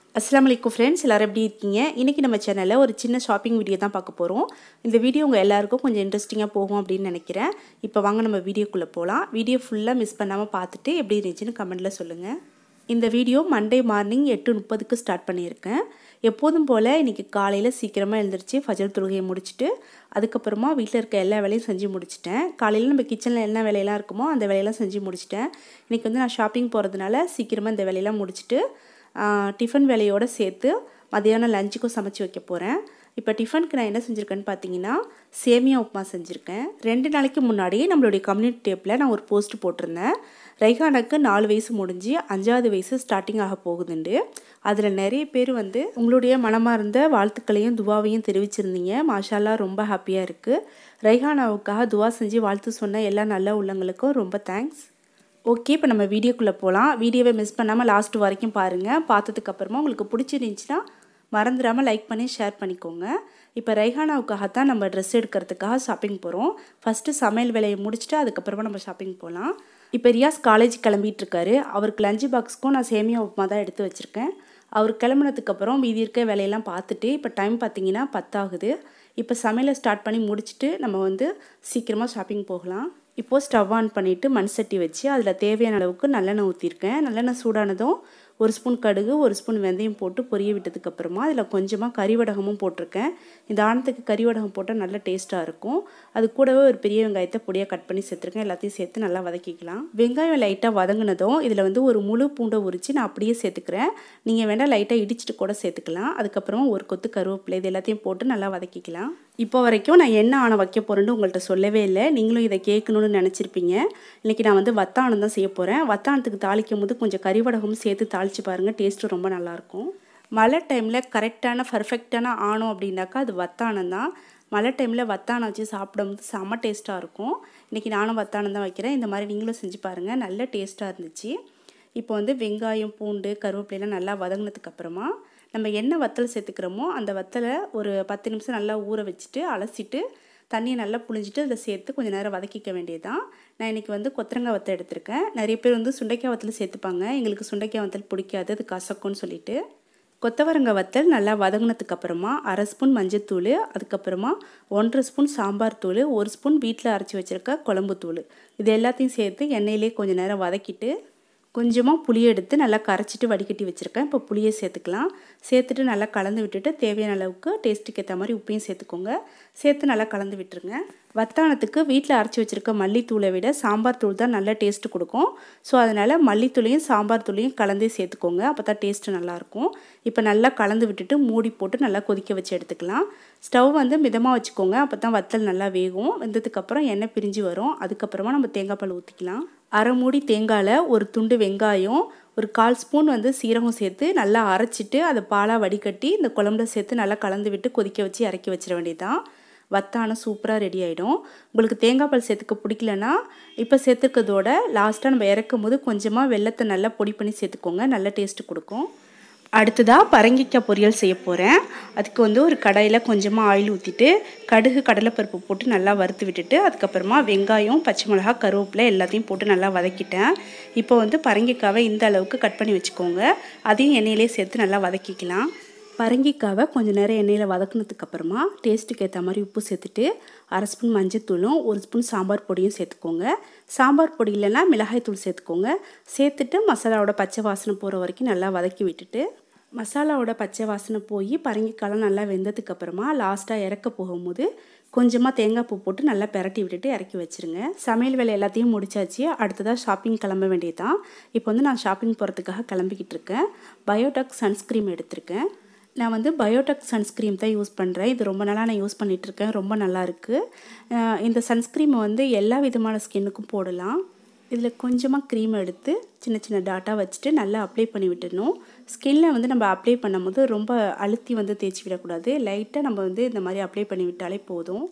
அஸ்லாம் வலைக்கும் ஃப்ரெண்ட்ஸ் எல்லோரும் எப்படி இருக்கீங்க இன்றைக்கி நம்ம சேனலில் ஒரு சின்ன ஷாப்பிங் வீடியோ தான் பார்க்க போகிறோம் இந்த வீடியோ உங்கள் எல்லாருக்கும் கொஞ்சம் இன்ட்ரெஸ்டிங்காக போகும் அப்படின்னு நினைக்கிறேன் இப்போ வாங்க நம்ம வீடியோக்குள்ளே போகலாம் வீடியோ ஃபுல்லாக மிஸ் பண்ணாமல் பார்த்துட்டு எப்படி இருந்துச்சுன்னு கமெண்ட்டில் சொல்லுங்கள் இந்த வீடியோ மண்டே மார்னிங் எட்டு முப்பதுக்கு ஸ்டார்ட் பண்ணியிருக்கேன் எப்போதும் போல் இன்றைக்கி காலையில் சீக்கிரமாக எழுந்திரிச்சு ஃபஜல் தொழுகையை முடிச்சுட்டு அதுக்கப்புறமா வீட்டில் இருக்க எல்லா வேலையும் செஞ்சு முடிச்சிட்டேன் காலையில் நம்ம கிச்சனில் என்ன வேலையெல்லாம் இருக்குமோ அந்த வேலையெல்லாம் செஞ்சு முடிச்சிட்டேன் இன்றைக்கி வந்து நான் ஷாப்பிங் போகிறதுனால சீக்கிரமாக இந்த வேலையெல்லாம் முடிச்சுட்டு டிஃபன் வேலையோடு சேர்த்து மதியானம் லஞ்சுக்கும் சமைச்சு வைக்க போகிறேன் இப்போ டிஃபனுக்கு நான் என்ன செஞ்சுருக்கேன்னு பார்த்தீங்கன்னா சேமியா உப்புமா செஞ்சுருக்கேன் ரெண்டு நாளைக்கு முன்னாடி நம்மளுடைய கம்யூனிட்டி டேப்பில் நான் ஒரு போஸ்ட் போட்டிருந்தேன் ரைஹானுக்கு நாலு வயசு முடிஞ்சு அஞ்சாவது வயசு ஸ்டார்டிங் ஆக போகுதுண்டு அதில் நிறைய பேர் வந்து உங்களுடைய மனமார்ந்த வாழ்த்துக்களையும் துவாவையும் தெரிவிச்சிருந்தீங்க மாஷாலா ரொம்ப ஹாப்பியாக இருக்குது ரைஹானாவுக்காக துவா செஞ்சு வாழ்த்து சொன்ன எல்லா நல்ல உள்ளங்களுக்கும் ரொம்ப தேங்க்ஸ் ஓகே இப்போ நம்ம வீடியோக்குள்ளே போகலாம் வீடியோவை மிஸ் பண்ணாமல் லாஸ்ட் வரைக்கும் பாருங்கள் பார்த்ததுக்கப்புறமா உங்களுக்கு பிடிச்சிருந்துச்சின்னா மறந்துடாமல் லைக் பண்ணி ஷேர் பண்ணிக்கோங்க இப்போ ரைஹானாவுக்காக தான் நம்ம ட்ரெஸ் எடுக்கிறதுக்காக ஷாப்பிங் போகிறோம் ஃபஸ்ட்டு சமையல் வேலையை முடிச்சுட்டு அதுக்கப்புறமா நம்ம ஷாப்பிங் போகலாம் இப்போ ரியாஸ் காலேஜ் கிளம்பிட்டு இருக்காரு அவருக்கு லஞ்சு பாக்ஸ்க்கும் நான் சேமியா உப்புமா தான் எடுத்து வச்சுருக்கேன் அவர் கிளம்புனதுக்கப்புறம் மீதி இருக்க வேலையெல்லாம் பார்த்துட்டு இப்போ டைம் பார்த்தீங்கன்னா பத்தாகுது இப்போ சமையலை ஸ்டார்ட் பண்ணி முடிச்சுட்டு நம்ம வந்து சீக்கிரமாக ஷாப்பிங் போகலாம் இப்போது ஸ்டவ் ஆன் பண்ணிவிட்டு மண் சட்டி வச்சு அதில் தேவையான அளவுக்கு நல்லெண்ணெய் ஊற்றிருக்கேன் நல்லெண்ணெய் சூடானதும் ஒரு ஸ்பூன் கடுகு ஒரு ஸ்பூன் வெந்தயம் போட்டு பொரிய விட்டதுக்கப்புறமா அதில் கொஞ்சமாக கறிவடகமும் போட்டிருக்கேன் இந்த ஆணத்துக்கு கறிவடகம் போட்டால் நல்ல டேஸ்ட்டாக இருக்கும் அது கூடவே ஒரு பெரிய வெங்காயத்தை பொடியாக கட் பண்ணி சேர்த்துருக்கேன் எல்லாத்தையும் சேர்த்து நல்லா வதக்கிக்கலாம் வெங்காயம் லைட்டாக வதங்கினதும் இதில் வந்து ஒரு முழு பூண்டை உரித்து நான் அப்படியே சேர்த்துக்கிறேன் நீங்கள் வேணால் லைட்டாக இடிச்சிட்டு கூட சேர்த்துக்கலாம் அதுக்கப்புறமா ஒரு கொத்து கருவேப்பிலை இது எல்லாத்தையும் போட்டு நல்லா வதக்கிக்கலாம் இப்போ வரைக்கும் நான் என்ன ஆணை வைக்க போகிறேன்னு உங்கள்கிட்ட சொல்லவே இல்லை நீங்களும் இதை கேட்கணும்னு நினச்சிருப்பீங்க இன்றைக்கி நான் வந்து வத்தானம் தான் செய்ய போகிறேன் வத்தானத்துக்கு தாளிக்கும் போது கொஞ்சம் கறிவடகமும் சேர்த்து தாளித்து பாருங்கள் டேஸ்ட்டு ரொம்ப நல்லாயிருக்கும் மழை டைமில் கரெக்டான பர்ஃபெக்டான ஆணம் அப்படின்னாக்கா அது வத்தானம் தான் மழை டைமில் வத்தானம் வச்சு சாப்பிடும்போது செம்ம டேஸ்ட்டாக இருக்கும் இன்றைக்கி நானும் வத்தானம் தான் வைக்கிறேன் இந்த மாதிரி நீங்களும் செஞ்சு பாருங்கள் நல்ல டேஸ்ட்டாக இருந்துச்சு இப்போ வந்து வெங்காயம் பூண்டு கருவேப்பிலைலாம் நல்லா வதங்கினதுக்கப்புறமா நம்ம என்ன வத்தல் சேர்த்துக்கிறோமோ அந்த வத்தலை ஒரு பத்து நிமிஷம் நல்லா ஊற வச்சுட்டு அலசிட்டு தண்ணியை நல்லா புழிஞ்சிட்டு அதில் சேர்த்து கொஞ்சம் நேரம் வதக்கிக்க வேண்டியதான் நான் இன்றைக்கி வந்து கொத்தரங்காய் வத்தல் எடுத்திருக்கேன் நிறைய பேர் வந்து சுண்டைக்காய் வத்தல் சேர்த்துப்பாங்க எங்களுக்கு சுண்டைக்காய் வத்தல் பிடிக்காது அது கசக்கும்னு சொல்லிட்டு கொத்தவரங்காய் வத்தல் நல்லா வதங்கினதுக்கு அப்புறமா அரை ஸ்பூன் மஞ்சத்தூள் அதுக்கப்புறமா ஒன்றரை ஸ்பூன் சாம்பார் தூள் ஒரு ஸ்பூன் வீட்டில் அரைச்சி வச்சுருக்க குழம்பு தூள் இது எல்லாத்தையும் சேர்த்து எண்ணெயிலே கொஞ்சம் நேரம் வதக்கிட்டு கொஞ்சமாக புளியை எடுத்து நல்லா கரைச்சிட்டு வடிகட்டி வச்சுருக்கேன் இப்போ புளியை சேர்த்துக்கலாம் சேர்த்துட்டு நல்லா கலந்து விட்டுட்டு தேவையான அளவுக்கு டேஸ்ட்டுக்கு ஏற்ற மாதிரி உப்பையும் சேர்த்துக்கோங்க சேர்த்து நல்லா கலந்து விட்டுருங்க வத்தானத்துக்கு வீட்டில் அரைச்சி வச்சுருக்க மல்லித்தூளை விட சாம்பார் தூள் தான் நல்ல டேஸ்ட்டு கொடுக்கும் ஸோ அதனால் மல்லித்தூளையும் சாம்பார் தூளையும் கலந்தே சேர்த்துக்கோங்க அப்போ தான் டேஸ்ட்டு நல்லாயிருக்கும் இப்போ நல்லா கலந்து விட்டுட்டு மூடி போட்டு நல்லா கொதிக்க வச்சு எடுத்துக்கலாம் ஸ்டவ் வந்து மிதமாக வச்சுக்கோங்க அப்போ தான் வத்தல் நல்லா வேகும் வெந்ததுக்கப்புறம் எண்ணெய் பிரிஞ்சு வரும் அதுக்கப்புறமா நம்ம தேங்காய் பால் ஊற்றிக்கலாம் அரை மூடி தேங்காயில் ஒரு துண்டு வெங்காயம் ஒரு கால் ஸ்பூன் வந்து சீரகம் சேர்த்து நல்லா அரைச்சிட்டு அதை பாலாக வடிகட்டி இந்த குழம்புல சேர்த்து நல்லா கலந்து விட்டு கொதிக்க வச்சு இறக்கி வச்சிட வேண்டியதான் வத்தானம் சூப்பராக ரெடி ஆகிடும் உங்களுக்கு தேங்காய் பால் சேர்த்துக்க பிடிக்கலனா இப்போ சேர்த்துக்கிறதோட லாஸ்ட்டாக நம்ம இறக்கும் போது கொஞ்சமாக வெள்ளத்தை நல்லா பொடி பண்ணி சேர்த்துக்கோங்க நல்ல டேஸ்ட்டு கொடுக்கும் அடுத்ததாக பரங்கிக்காய் பொரியல் செய்ய போகிறேன் அதுக்கு வந்து ஒரு கடாயில் கொஞ்சமாக ஆயில் ஊற்றிட்டு கடுகு கடலைப்பருப்பு போட்டு நல்லா வறுத்து விட்டுட்டு அதுக்கப்புறமா வெங்காயம் பச்சை மிளகா கருவேப்பிலை எல்லாத்தையும் போட்டு நல்லா வதக்கிட்டேன் இப்போ வந்து பரங்கிக்காவை இந்த அளவுக்கு கட் பண்ணி வச்சுக்கோங்க அதையும் எண்ணெயிலே சேர்த்து நல்லா வதக்கிக்கலாம் பரங்கிக்காவை கொஞ்சம் நேரம் எண்ணெயில் வதக்குனதுக்கப்புறமா டேஸ்ட்டுக்கு ஏற்ற மாதிரி உப்பு சேர்த்துட்டு அரை ஸ்பூன் மஞ்சத்தூளும் ஒரு ஸ்பூன் சாம்பார் பொடியும் சேர்த்துக்கோங்க சாம்பார் பொடி இல்லைன்னா மிளகாய் தூள் சேர்த்துக்கோங்க சேர்த்துட்டு மசாலாவோட பச்சை வாசனை போகிற வரைக்கும் நல்லா வதக்கி விட்டுட்டு மசாலாவோட பச்சை வாசனை போய் பரங்கிக்காலாம் நல்லா வெந்ததுக்கப்புறமா லாஸ்ட்டாக இறக்க போகும்போது கொஞ்சமாக தேங்காய் பூ போட்டு நல்லா பெரட்டி விட்டுட்டு இறக்கி வச்சுருங்க சமையல் வேலை எல்லாத்தையும் முடிச்சாச்சு அடுத்ததாக ஷாப்பிங் கிளம்ப வேண்டியதான் இப்போ வந்து நான் ஷாப்பிங் போகிறதுக்காக கிளம்பிக்கிட்டு இருக்கேன் பயோடெக் சன்ஸ்க்ரீம் எடுத்திருக்கேன் நான் வந்து பயோடெக் சன்ஸ்க்ரீம் தான் யூஸ் பண்ணுறேன் இது ரொம்ப நாளாக நான் யூஸ் பண்ணிகிட்ருக்கேன் ரொம்ப நல்லா இருக்குது இந்த சன்ஸ்க்ரீமை வந்து எல்லா விதமான ஸ்கின்னுக்கும் போடலாம் இதில் கொஞ்சமாக க்ரீம் எடுத்து சின்ன சின்ன டாட்டா வச்சுட்டு நல்லா அப்ளை பண்ணி விட்டுடணும் ஸ்கின்ல வந்து நம்ம அப்ளை பண்ணும்போது ரொம்ப அழுத்தி வந்து தேய்ச்சி விடக்கூடாது லைட்டாக நம்ம வந்து இந்த மாதிரி அப்ளை பண்ணி விட்டாலே போதும்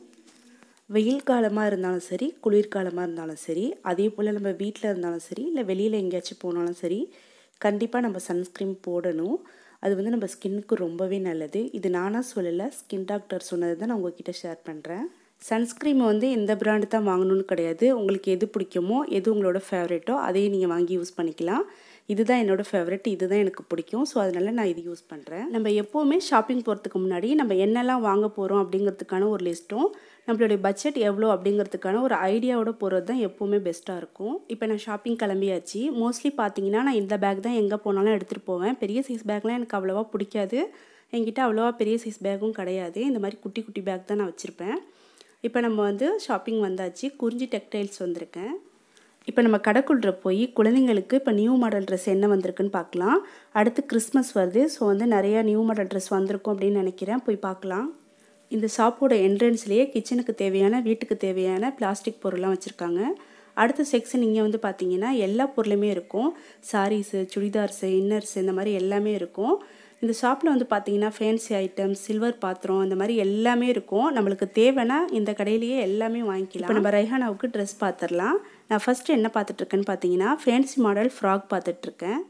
வெயில் காலமாக இருந்தாலும் சரி குளிர்காலமாக இருந்தாலும் சரி அதே போல் நம்ம வீட்டில் இருந்தாலும் சரி இல்லை வெளியில் எங்கேயாச்சும் போனாலும் சரி கண்டிப்பாக நம்ம சன்ஸ்க்ரீம் போடணும் அது வந்து நம்ம ஸ்கின்னுக்கு ரொம்பவே நல்லது இது நானாக சொல்லலை ஸ்கின் டாக்டர் சொன்னது தான் நான் உங்ககிட்ட ஷேர் பண்ணுறேன் சன்ஸ்க்ரீம் வந்து எந்த பிராண்டு தான் வாங்கணும்னு கிடையாது உங்களுக்கு எது பிடிக்குமோ எது உங்களோட ஃபேவரேட்டோ அதையும் நீங்கள் வாங்கி யூஸ் பண்ணிக்கலாம் இதுதான் என்னோடய ஃபேவரட் இதுதான் எனக்கு பிடிக்கும் ஸோ அதனால் நான் இது யூஸ் பண்ணுறேன் நம்ம எப்போவுமே ஷாப்பிங் போகிறதுக்கு முன்னாடி நம்ம என்னெல்லாம் வாங்க போகிறோம் அப்படிங்கிறதுக்கான ஒரு லிஸ்ட்டும் நம்மளுடைய பட்ஜெட் எவ்வளோ அப்படிங்கிறதுக்கான ஒரு ஐடியாவோட போகிறது தான் எப்போவுமே பெஸ்ட்டாக இருக்கும் இப்போ நான் ஷாப்பிங் கிளம்பியாச்சு மோஸ்ட்லி பார்த்தீங்கன்னா நான் இந்த பேக் தான் எங்கே போனாலும் எடுத்துகிட்டு போவேன் பெரிய சைஸ் பேக்லாம் எனக்கு அவ்வளோவா பிடிக்காது என்கிட்ட அவ்வளோவா பெரிய சைஸ் பேக்கும் கிடையாது இந்த மாதிரி குட்டி குட்டி பேக் தான் நான் வச்சுருப்பேன் இப்போ நம்ம வந்து ஷாப்பிங் வந்தாச்சு குறிஞ்சி டெக்டைல்ஸ் வந்திருக்கேன் இப்போ நம்ம கடைக்குள்ள போய் குழந்தைங்களுக்கு இப்போ நியூ மாடல் ட்ரெஸ் என்ன வந்திருக்குன்னு பார்க்கலாம் அடுத்து கிறிஸ்மஸ் வருது ஸோ வந்து நிறையா நியூ மாடல் ட்ரெஸ் வந்திருக்கும் அப்படின்னு நினைக்கிறேன் போய் பார்க்கலாம் இந்த ஷாப்போட என்ட்ரன்ஸ்லேயே கிச்சனுக்கு தேவையான வீட்டுக்கு தேவையான பிளாஸ்டிக் பொருள்லாம் வச்சுருக்காங்க அடுத்த செக்ஷன் இங்கே வந்து பார்த்தீங்கன்னா எல்லா பொருளுமே இருக்கும் சாரீஸு சுடிதார்ஸு இன்னர்ஸு இந்த மாதிரி எல்லாமே இருக்கும் இந்த ஷாப்பில் வந்து பார்த்தீங்கன்னா ஃபேன்சி ஐட்டம்ஸ் சில்வர் பாத்திரம் இந்த மாதிரி எல்லாமே இருக்கும் நம்மளுக்கு தேவைன்னா இந்த கடையிலேயே எல்லாமே வாங்கிக்கலாம் இப்போ நம்ம ரைஹானாவுக்கு ட்ரெஸ் பார்த்துடலாம் நான் ஃபஸ்ட்டு என்ன பார்த்துட்ருக்கேன்னு பார்த்தீங்கன்னா ஃபேன்சி மாடல் ஃப்ராக் பார்த்துட்ருக்கேன்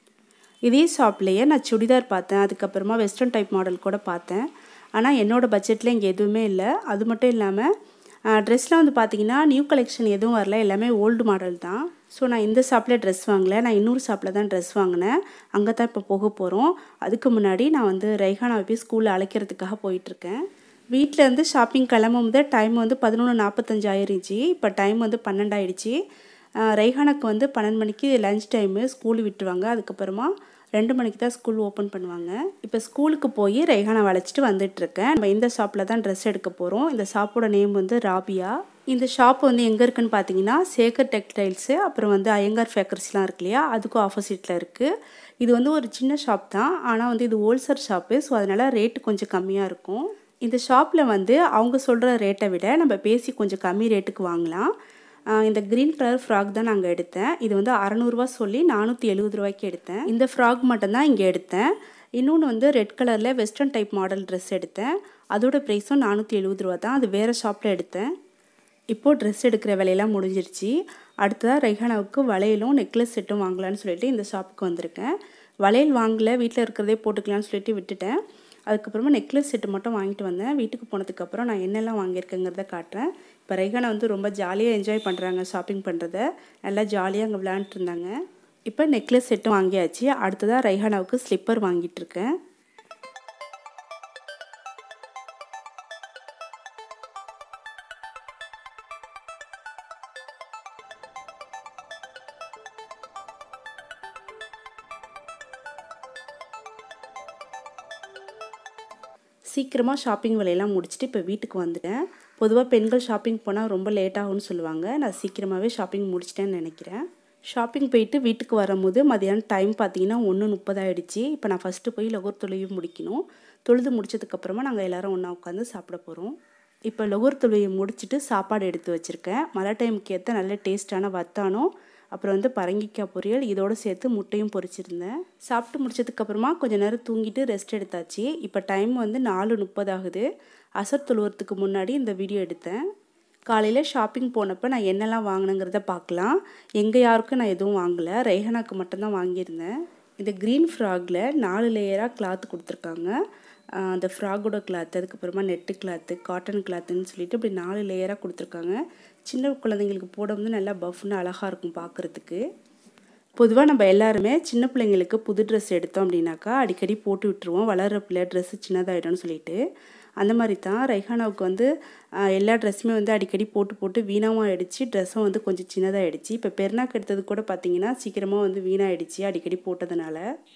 இதே ஷாப்லேயே நான் சுடிதார் பார்த்தேன் அதுக்கப்புறமா வெஸ்டர்ன் டைப் மாடல் கூட பார்த்தேன் ஆனால் என்னோடய பட்ஜெட்டில் இங்கே எதுவுமே இல்லை அது மட்டும் இல்லாமல் ட்ரெஸ்லாம் வந்து பார்த்தீங்கன்னா நியூ கலெக்ஷன் எதுவும் வரல எல்லாமே ஓல்டு மாடல் தான் ஸோ நான் இந்த ஷாப்பில் ட்ரெஸ் வாங்கலை நான் இன்னொரு ஷாப்பில் தான் ட்ரெஸ் வாங்கினேன் அங்கே தான் இப்போ போக போகிறோம் அதுக்கு முன்னாடி நான் வந்து ரைஹானாவை போய் ஸ்கூலில் அழைக்கிறதுக்காக போயிட்டுருக்கேன் வீட்டிலேருந்து ஷாப்பிங் கிளம்பும் போது டைம் வந்து பதினொன்று நாற்பத்தஞ்சு ஆயிருச்சு இப்போ டைம் வந்து பன்னெண்டாயிடுச்சு ரைஹானுக்கு வந்து பன்னெண்டு மணிக்கு லஞ்ச் டைமு ஸ்கூல் விட்டுருவாங்க அதுக்கப்புறமா ரெண்டு மணிக்கு தான் ஸ்கூல் ஓப்பன் பண்ணுவாங்க இப்போ ஸ்கூலுக்கு போய் ரெய்ஹானை வளைச்சிட்டு வந்துட்டுருக்கேன் நம்ம இந்த ஷாப்பில் தான் ட்ரெஸ் எடுக்க போகிறோம் இந்த ஷாப்போட நேம் வந்து ராபியா இந்த ஷாப் வந்து எங்கே இருக்குன்னு பார்த்தீங்கன்னா சேகர் டெக்ஸ்டைல்ஸு அப்புறம் வந்து அயங்கார் ஃபேக்கர்ஸ்லாம் இருக்கு இல்லையா அதுக்கும் ஆப்போசிட்டில் இருக்குது இது வந்து ஒரு சின்ன ஷாப் தான் ஆனால் வந்து இது ஹோல்சேல் ஷாப்பு ஸோ அதனால் ரேட்டு கொஞ்சம் கம்மியாக இருக்கும் இந்த ஷாப்பில் வந்து அவங்க சொல்கிற ரேட்டை விட நம்ம பேசி கொஞ்சம் கம்மி ரேட்டுக்கு வாங்கலாம் இந்த க்ரீன் கலர் ஃப்ராக் தான் நாங்கள் எடுத்தேன் இது வந்து அறநூறுவா சொல்லி நானூற்றி எழுபது ரூபாய்க்கு எடுத்தேன் இந்த ஃப்ராக் மட்டும்தான் இங்கே எடுத்தேன் இன்னொன்று வந்து ரெட் கலரில் வெஸ்டர்ன் டைப் மாடல் ட்ரெஸ் எடுத்தேன் அதோட ப்ரைஸும் நானூற்றி எழுபது ரூபா தான் அது வேறு ஷாப்பில் எடுத்தேன் இப்போது ட்ரெஸ் எடுக்கிற வேலையெல்லாம் முடிஞ்சிருச்சு அடுத்ததாக ரெஹானாவுக்கு வளையலும் நெக்லஸ் செட்டும் வாங்கலான்னு சொல்லிட்டு இந்த ஷாப்புக்கு வந்திருக்கேன் வளையல் வாங்கலை வீட்டில் இருக்கிறதே போட்டுக்கலான்னு சொல்லிட்டு விட்டுட்டேன் அதுக்கப்புறமா நெக்லஸ் செட்டு மட்டும் வாங்கிட்டு வந்தேன் வீட்டுக்கு போனதுக்கப்புறம் நான் என்னெல்லாம் வாங்கியிருக்கேங்கிறத காட்டுறேன் இப்போ ரெகானா வந்து ரொம்ப ஜாலியாக என்ஜாய் பண்ணுறாங்க ஷாப்பிங் பண்ணுறத நல்லா ஜாலியாக அங்கே விளையாண்டுட்டு இருந்தாங்க இப்போ நெக்லஸ் செட்டும் வாங்கியாச்சு அடுத்ததாக ரைஹானாவுக்கு ஸ்லிப்பர் வாங்கிட்டு இருக்கேன் சீக்கிரமாக ஷாப்பிங் வேலையெல்லாம் முடிச்சுட்டு இப்போ வீட்டுக்கு வந்துட்டேன் பொதுவாக பெண்கள் ஷாப்பிங் போனால் ரொம்ப லேட் ஆகும்னு சொல்லுவாங்க நான் சீக்கிரமாகவே ஷாப்பிங் முடிச்சிட்டேன்னு நினைக்கிறேன் ஷாப்பிங் போயிட்டு வீட்டுக்கு வரும்போது மதியானம் டைம் பார்த்தீங்கன்னா ஒன்று முப்பதாயிடுச்சு இப்போ நான் ஃபஸ்ட்டு போய் லொகர் தொழிலையும் முடிக்கணும் தொழுது முடிச்சதுக்கப்புறமா நாங்கள் எல்லோரும் ஒன்றா உட்காந்து சாப்பிட போகிறோம் இப்போ லொகர் தொழிலை முடிச்சுட்டு சாப்பாடு எடுத்து வச்சுருக்கேன் மழை டைமுக்கு ஏற்ற நல்ல டேஸ்ட்டான வத்தானம் அப்புறம் வந்து பரங்கிக்காய் பொரியல் இதோடு சேர்த்து முட்டையும் பொரிச்சிருந்தேன் சாப்பிட்டு முடிச்சதுக்கப்புறமா கொஞ்சம் நேரம் தூங்கிட்டு ரெஸ்ட் எடுத்தாச்சு இப்போ டைம் வந்து நாலு முப்பது ஆகுது அசர் தொழுவத்துக்கு முன்னாடி இந்த வீடியோ எடுத்தேன் காலையில் ஷாப்பிங் போனப்போ நான் என்னெல்லாம் வாங்கினேங்கிறத பார்க்கலாம் எங்கள் யாருக்கும் நான் எதுவும் வாங்கலை ரெய்ஹனாக்கு மட்டும்தான் வாங்கியிருந்தேன் இந்த க்ரீன் ஃப்ராகில் நாலு லேயராக கிளாத் கொடுத்துருக்காங்க அந்த ஃப்ராகோட கிளாத் அதுக்கப்புறமா நெட்டு கிளாத்து காட்டன் கிளாத்துன்னு சொல்லிட்டு இப்படி நாலு லேயராக கொடுத்துருக்காங்க சின்ன குழந்தைங்களுக்கு போட வந்து நல்லா பஃப்னு அழகாக இருக்கும் பார்க்குறதுக்கு பொதுவாக நம்ம எல்லாருமே சின்ன பிள்ளைங்களுக்கு புது ட்ரெஸ் எடுத்தோம் அப்படின்னாக்கா அடிக்கடி போட்டு விட்டுருவோம் வளர்கிற பிள்ளை ட்ரெஸ்ஸு சின்னதாகிடும்னு சொல்லிட்டு அந்த மாதிரி தான் ரைஹானாவுக்கு வந்து எல்லா ட்ரெஸ்ஸுமே வந்து அடிக்கடி போட்டு போட்டு வீணாகவும் ஆகிடுச்சு ட்ரெஸ்ஸும் வந்து கொஞ்சம் சின்னதாகிடுச்சு இப்போ பெருநாக்கு எடுத்தது கூட பார்த்திங்கன்னா சீக்கிரமாக வந்து வீணாகிடுச்சு அடிக்கடி போட்டதுனால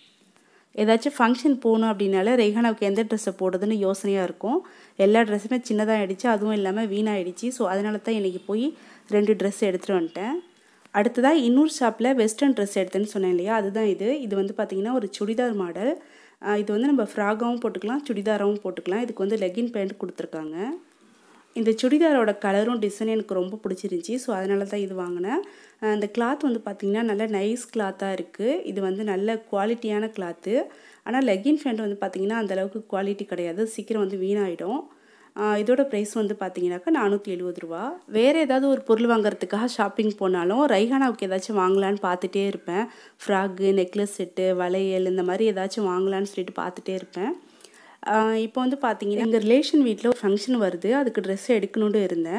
ஏதாச்சும் ஃபங்க்ஷன் போகணும் அப்படின்னால ரெய்ஹானாவுக்கு எந்த ட்ரெஸ்ஸை போடுறதுன்னு யோசனையாக இருக்கும் எல்லா ட்ரெஸ்ஸுமே சின்னதாக ஆகிடுச்சு அதுவும் இல்லாமல் வீணாகிடுச்சு ஸோ அதனால தான் இன்றைக்கி போய் ரெண்டு ட்ரெஸ் எடுத்துகிட்டு வந்துட்டேன் அடுத்ததாக இன்னொரு ஷாப்பில் வெஸ்டர்ன் ட்ரெஸ் எடுத்தேன்னு சொன்னேன் இல்லையா அதுதான் இது இது வந்து பார்த்திங்கன்னா ஒரு சுடிதார் மாடல் இது வந்து நம்ம ஃப்ராகாகவும் போட்டுக்கலாம் சுடிதாராகவும் போட்டுக்கலாம் இதுக்கு வந்து லெகின் பேண்ட் கொடுத்துருக்காங்க இந்த சுடிதாரோட கலரும் டிசைன் எனக்கு ரொம்ப பிடிச்சிருந்துச்சி ஸோ அதனால தான் இது வாங்கினேன் இந்த கிளாத் வந்து பார்த்திங்கன்னா நல்ல நைஸ் கிளாத்தாக இருக்குது இது வந்து நல்ல குவாலிட்டியான கிளாத்து ஆனால் லெகின் ஃபேண்ட் வந்து பார்த்திங்கன்னா அந்தளவுக்கு குவாலிட்டி கிடையாது சீக்கிரம் வந்து வீணாயிடும் இதோட ப்ரைஸ் வந்து பார்த்தீங்கன்னாக்கா நானூற்றி எழுபது ரூபா வேறு ஏதாவது ஒரு பொருள் வாங்குறதுக்காக ஷாப்பிங் போனாலும் ரைஹானாவுக்கு ஏதாச்சும் வாங்கலான்னு பார்த்துட்டே இருப்பேன் ஃப்ராக்கு நெக்லஸ் செட்டு வளையல் இந்த மாதிரி ஏதாச்சும் வாங்கலான்னு சொல்லிட்டு பார்த்துட்டே இருப்பேன் இப்போ வந்து பார்த்தீங்கன்னா எங்கள் ரிலேஷன் வீட்டில் ஒரு ஃபங்க்ஷன் வருது அதுக்கு ட்ரெஸ் எடுக்கணுன்னு இருந்தேன்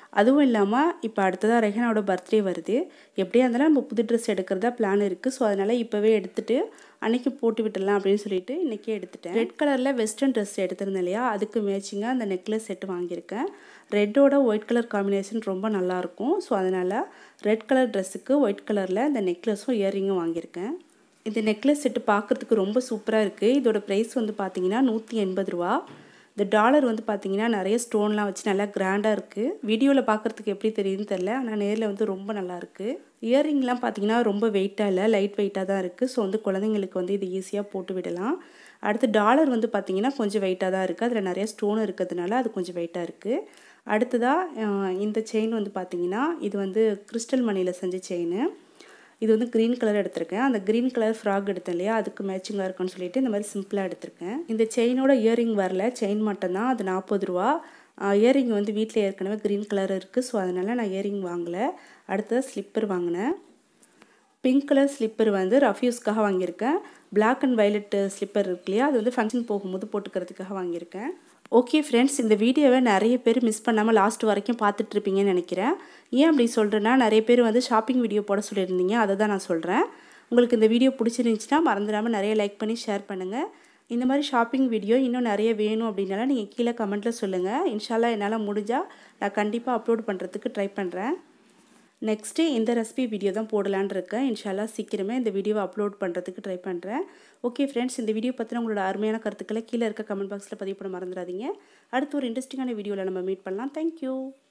அதுவும் இல்லாமல் இப்போ அடுத்ததாக ரெஹனாவோட பர்த்டே வருது எப்படியா இருந்தாலும் நம்ம புது ட்ரெஸ் எடுக்கிறதா பிளான் இருக்குது ஸோ அதனால் இப்போவே எடுத்துகிட்டு அன்றைக்கி போட்டு விட்டுடலாம் அப்படின்னு சொல்லிட்டு இன்றைக்கே எடுத்துட்டேன் ரெட் கலரில் வெஸ்டர்ன் ட்ரெஸ் எடுத்திருந்தேன் இல்லையா அதுக்கு மேட்சிங்காக அந்த நெக்லஸ் செட்டு வாங்கியிருக்கேன் ரெட்டோட ஒயிட் கலர் காம்பினேஷன் ரொம்ப நல்லாயிருக்கும் ஸோ அதனால் ரெட் கலர் ட்ரெஸ்ஸுக்கு ஒயிட் கலரில் இந்த நெக்லஸும் இயரிங்கும் வாங்கியிருக்கேன் இந்த நெக்லஸ் செட்டு பார்க்குறதுக்கு ரொம்ப சூப்பராக இருக்குது இதோட ப்ரைஸ் வந்து பார்த்தீங்கன்னா நூற்றி எண்பது ரூபா இந்த டாலர் வந்து பார்த்தீங்கன்னா நிறைய ஸ்டோன்லாம் வச்சு நல்லா கிராண்டாக இருக்குது வீடியோவில் பார்க்குறதுக்கு எப்படி தெரியுதுன்னு தெரில ஆனால் நேரில் வந்து ரொம்ப நல்லாயிருக்கு இயரிங்லாம் பார்த்தீங்கன்னா ரொம்ப வெயிட்டாக இல்லை லைட் வெயிட்டாக தான் இருக்குது ஸோ வந்து குழந்தைங்களுக்கு வந்து இது ஈஸியாக போட்டு விடலாம் அடுத்து டாலர் வந்து பார்த்தீங்கன்னா கொஞ்சம் வெயிட்டாக தான் இருக்குது அதில் நிறைய ஸ்டோன் இருக்கிறதுனால அது கொஞ்சம் வெயிட்டாக இருக்குது அடுத்ததாக இந்த செயின் வந்து பார்த்தீங்கன்னா இது வந்து கிறிஸ்டல் மணியில் செஞ்ச செயின் இது வந்து க்ரீன் கலர் எடுத்திருக்கேன் அந்த க்ரீன் கலர் ஃப்ராக் எடுத்தேன் இல்லையா அதுக்கு மேட்சிங்காக இருக்குன்னு சொல்லிட்டு இந்த மாதிரி சிம்பிளாக எடுத்திருக்கேன் இந்த செயினோட இயரிங் வரல செயின் மட்டும்தான் அது நாற்பது ரூபா இயரிங் வந்து வீட்டில் ஏற்கனவே க்ரீன் கலர் இருக்குது ஸோ அதனால் நான் இயரிங் வாங்கலை அடுத்தது ஸ்லிப்பர் வாங்கினேன் பிங்க் கலர் ஸ்லிப்பர் வந்து ரஃப்யூஸ்க்காக வாங்கியிருக்கேன் பிளாக் அண்ட் வயலட் ஸ்லிப்பர் இருக்கு இல்லையா அது வந்து ஃபங்க்ஷன் போகும்போது போட்டுக்கிறதுக்காக வாங்கியிருக்கேன் ஓகே ஃப்ரெண்ட்ஸ் இந்த வீடியோவை நிறைய பேர் மிஸ் பண்ணாமல் லாஸ்ட் வரைக்கும் பார்த்துட்ருப்பீங்கன்னு நினைக்கிறேன் ஏன் அப்படி சொல்கிறேன்னா நிறைய பேர் வந்து ஷாப்பிங் வீடியோ போட சொல்லியிருந்தீங்க அதை தான் நான் சொல்கிறேன் உங்களுக்கு இந்த வீடியோ பிடிச்சிருந்துச்சுன்னா மறந்துடாமல் நிறைய லைக் பண்ணி ஷேர் பண்ணுங்கள் இந்த மாதிரி ஷாப்பிங் வீடியோ இன்னும் நிறைய வேணும் அப்படின்னாலும் நீங்கள் கீழே கமெண்ட்டில் சொல்லுங்கள் இன்ஷால்லா என்னால் முடிஞ்சால் நான் கண்டிப்பாக அப்லோட் பண்ணுறதுக்கு ட்ரை பண்ணுறேன் நெக்ஸ்ட்டு இந்த ரெசிபி வீடியோ தான் போடலான் இருக்கேன் இன்ஷால்லா சீக்கிரமே இந்த வீடியோவை அப்லோட் பண்ணுறதுக்கு ட்ரை பண்ணுறேன் ஓகே ஃப்ரெண்ட்ஸ் இந்த வீடியோ பற்றின உங்களோட அருமையான கருத்துக்களை கீழே இருக்க கமெண்ட் பாக்ஸில் பதிவு பண்ண மறந்துடாதீங்க அடுத்து ஒரு இன்ட்ரெஸ்டிங்கான வீடியோவில் நம்ம மீட் பண்ணலாம் தேங்க்யூ